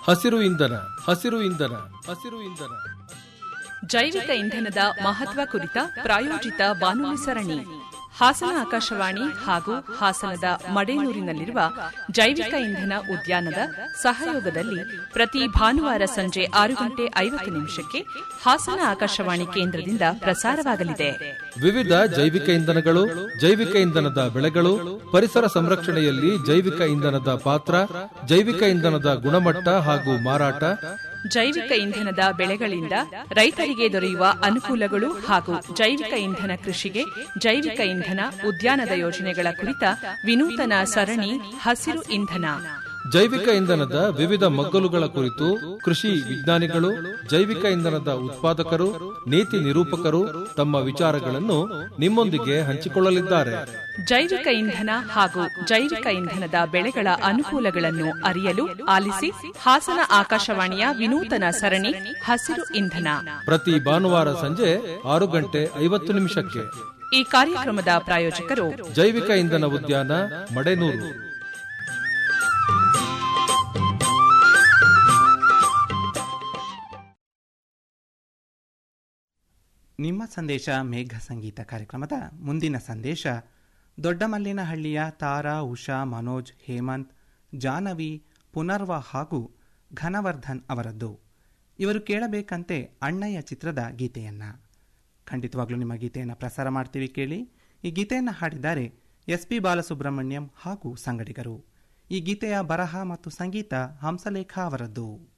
ಹಸಿರು ಇಂಧನ ಹಸಿರು ಇಂಧನ ಹಸಿರು ಇಂಧನ ಜೈವಿಕ ಇಂಧನದ ಮಹತ್ವ ಕುರಿತ ಪ್ರಾಯೋಜಿತ ಬಾನುಲಿ ಸರಣಿ ಹಾಸನ ಆಕಾಶವಾಣಿ ಹಾಗೂ ಹಾಸನದ ಮಡೇನೂರಿನಲ್ಲಿರುವ ಜೈವಿಕ ಇಂಧನ ಉದ್ಯಾನದ ಸಹಯೋಗದಲ್ಲಿ ಪ್ರತಿ ಭಾನುವಾರ ಸಂಜೆ ಆರು ಗಂಟೆ ಐವತ್ತು ನಿಮಿಷಕ್ಕೆ ಹಾಸನ ಆಕಾಶವಾಣಿ ಕೇಂದ್ರದಿಂದ ಪ್ರಸಾರವಾಗಲಿದೆ ವಿವಿಧ ಜೈವಿಕ ಇಂಧನಗಳು ಜೈವಿಕ ಇಂಧನದ ಬೆಳೆಗಳು ಪರಿಸರ ಸಂರಕ್ಷಣೆಯಲ್ಲಿ ಜೈವಿಕ ಇಂಧನದ ಪಾತ್ರ ಜೈವಿಕ ಇಂಧನದ ಗುಣಮಟ್ಟ ಹಾಗೂ ಮಾರಾಟ ಜೈವಿಕ ಇಂಧನದ ಬೆಳೆಗಳಿಂದ ರೈತರಿಗೆ ದೊರೆಯುವ ಅನುಕೂಲಗಳು ಹಾಗೂ ಜೈವಿಕ ಇಂಧನ ಕೃಷಿಗೆ ಜೈವಿಕ ಇಂಧನ ಉದ್ಯಾನದ ಯೋಜನೆಗಳ ಕುರಿತ ವಿನೂತನ ಸರಣಿ ಹಸಿರು ಇಂಧನ ಜೈವಿಕ ಇಂಧನದ ವಿವಿಧ ಮಗ್ಗಲುಗಳ ಕುರಿತು ಕೃಷಿ ವಿಜ್ಞಾನಿಗಳು ಜೈವಿಕ ಇಂಧನದ ಉತ್ಪಾದಕರು ನೀತಿ ನಿರೂಪಕರು ತಮ್ಮ ವಿಚಾರಗಳನ್ನು ನಿಮ್ಮೊಂದಿಗೆ ಹಂಚಿಕೊಳ್ಳಲಿದ್ದಾರೆ ಜೈವಿಕ ಇಂಧನ ಹಾಗೂ ಜೈವಿಕ ಇಂಧನದ ಬೆಳೆಗಳ ಅನುಕೂಲಗಳನ್ನು ಅರಿಯಲು ಆಲಿಸಿ ಹಾಸನ ಆಕಾಶವಾಣಿಯ ವಿನೂತನ ಸರಣಿ ಹಸಿರು ಇಂಧನ ಪ್ರತಿ ಭಾನುವಾರ ಸಂಜೆ ಆರು ಗಂಟೆ ಐವತ್ತು ನಿಮಿಷಕ್ಕೆ ಈ ಕಾರ್ಯಕ್ರಮದ ಪ್ರಾಯೋಜಕರು ಜೈವಿಕ ಇಂಧನ ಉದ್ಯಾನ ಮಡೆನೂರು ನಿಮ್ಮ ಸಂದೇಶ ಮೇಘ ಸಂಗೀತ ಕಾರ್ಯಕ್ರಮದ ಮುಂದಿನ ಸಂದೇಶ ದೊಡ್ಡಮಲ್ಲಿನಹಳ್ಳಿಯ ತಾರಾ ಉಷಾ ಮನೋಜ್ ಹೇಮಂತ್ ಜಾನವಿ ಪುನರ್ವ ಹಾಗೂ ಘನವರ್ಧನ್ ಅವರದ್ದು ಇವರು ಕೇಳಬೇಕಂತೆ ಅಣ್ಣಯ್ಯ ಚಿತ್ರದ ಗೀತೆಯನ್ನ ಖಂಡಿತವಾಗ್ಲೂ ನಿಮ್ಮ ಗೀತೆಯನ್ನು ಪ್ರಸಾರ ಮಾಡ್ತೀವಿ ಕೇಳಿ ಈ ಗೀತೆಯನ್ನು ಹಾಡಿದ್ದಾರೆ ಎಸ್ ಪಿ ಬಾಲಸುಬ್ರಹ್ಮಣ್ಯಂ ಹಾಗೂ ಸಂಗಡಿಗರು ಈ ಗೀತೆಯ ಬರಹ ಮತ್ತು ಸಂಗೀತ ಹಂಸಲೇಖ ಅವರದ್ದು